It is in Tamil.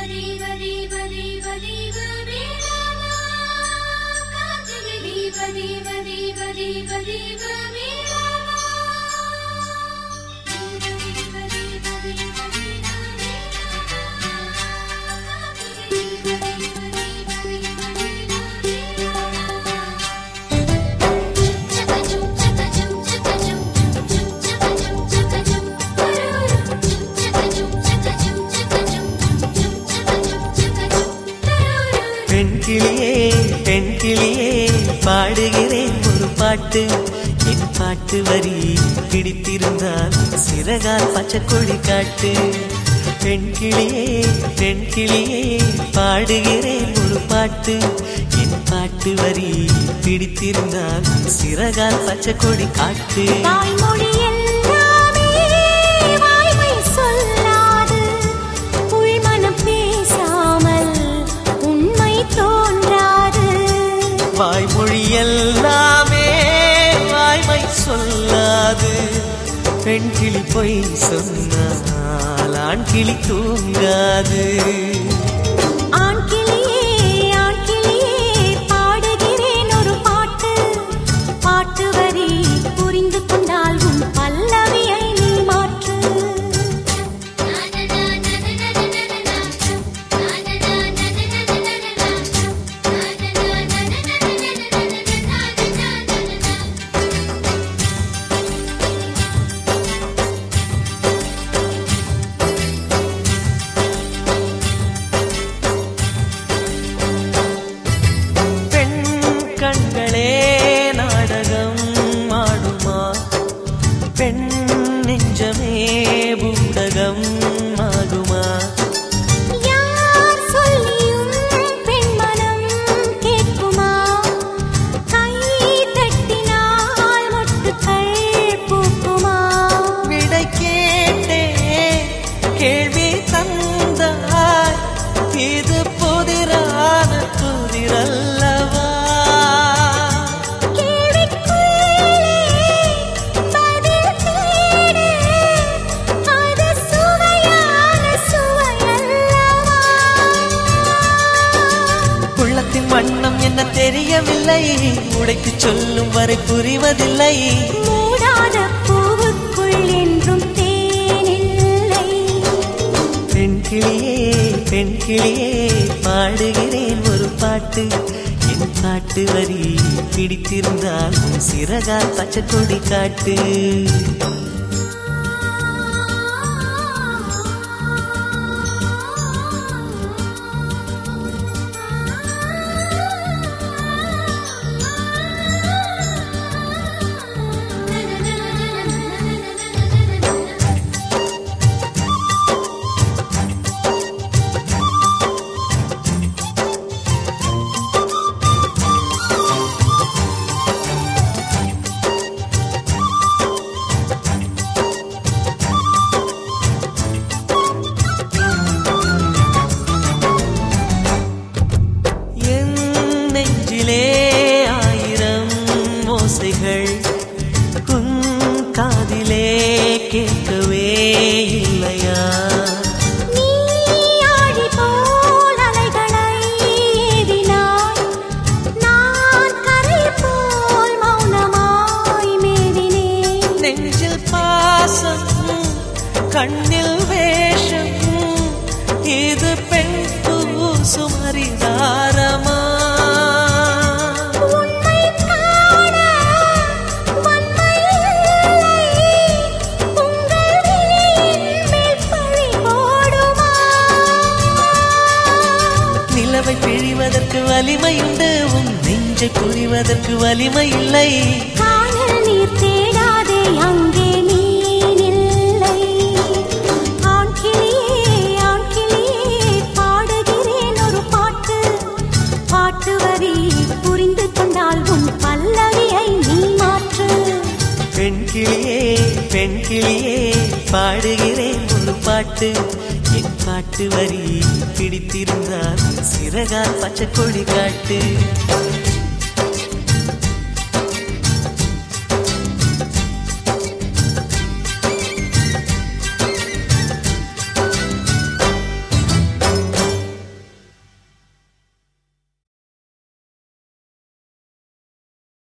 தேவ தேவ தேவ தேவ மேலாமா கார்த்திகை தேவ தேவ தேவ தேவ தேவ மேலாமா தேவ தேவ தேவ தேவ தேவ மேலாமா கார்த்திகை தேவ தேவ தேவ தேவ தேவ மேலாமா சக்கஜும் சக்கஜும் சக்கஜும் ஜும் சக்கஜும் சக்கஜும் தரூரு ஜும் சக்கஜும் சக்கஜும் சக்கஜும் ஜும் சக்கஜும் சக்கஜும் தரூரு பெண் கிளியே பெண் கிளியே பாடுகிறேன் ஒரு பாட்டு என் பாட்டு வரி பிடித்திருந்தால் சிறகால் பச்சை கொடி காட்டு பெண் கிளியே பெண் கிளியே பாடுகிறேன் ஒரு பாட்டு என் பாட்டு வரி பிடித்திருந்தால் சிறகால் பச்சை கொடி காட்டு தாய்மொழி எல்லாமே வாய்மை சொல்லாது உள்மனம் பேசாமல் உண்மை தோன்றாது வாய்மொழி எல்லாமே வாய்மை சொல்லாது பெண் கிளி பொய் சொன்னால் ஆண் கிளி தூங்காது ஆண் கிளியே ஆண் கிளியே பாடுகிறேன் ஒரு பாட்டு பாட்டு வரி புரிந்து கொண்டால் உன் பல்லவியை நீ மாற்று பெண் கண்களே நாடகம் ஆடுமா பெண் நெஞ்சமே பூடகம் ஆகுமா யார் சொல்லியும் பெண்மனம் கேட்குமா கை தட்டினால் மொட்டுக்கள் பூக்குமா விடை கேட்டே கேள்வி தந்தாய் இது புதிரான புதிரல்லவா கேள்விக்குள்ளே பதில் தேடு அது சுவையான சுவையல்லவா உள்ளத்தின் வண்ணம் என்ன தெரியவில்லை உடைத்து சொல்லும் வரை புரிவதில்லை மூடாத பூவுக்குள் என்றும் தேனில்லை பெண் கிளியே பெண் கிளியே பாடுகிறேன் ஒரு பாட்டு என் பாட்டு வரி பிடித்திருந்தால் உன் சிறகால் பச்சை கொடி காட்டு என் நெஞ்சிலே ஆயிரம் ஓசைகள் உன் காதிலே கேட்கவே இல்லையா நீ ஆடி போல் அலைகளை ஏவினாய் நான் கரை போல் மௌனமாய் மேவினேன் நெஞ்சில் பாசம் கண்ணில் வேஷம் இது பெண் சுமரிதாரமா உன்னை காண வன்மை இல்லை உங்கள் விழியின் மேல் பழி போடுமா நிலவை பிழிவதற்கு வலிமையுண்டு உன் நெஞ்சை புரிவதற்கு வலிமை இல்லை காணல் நீர் தேடாதே அங்கே மீன் இல்லை ஆண் கிளியே ஆண் கிளியே பாடுகிறேன் ஒரு பாட்டு பாட்டு வரி புரிந்து கொண்டால் உன் பல்லவியை நீ மாற்று பெண் கிளியே பெண் கிளியே பாடுகிறேன் ஒரு பாட்டு என் பாட்டு வரி பிடித்திருந்தால் சிறகால் பச்சை கொடி காட்டு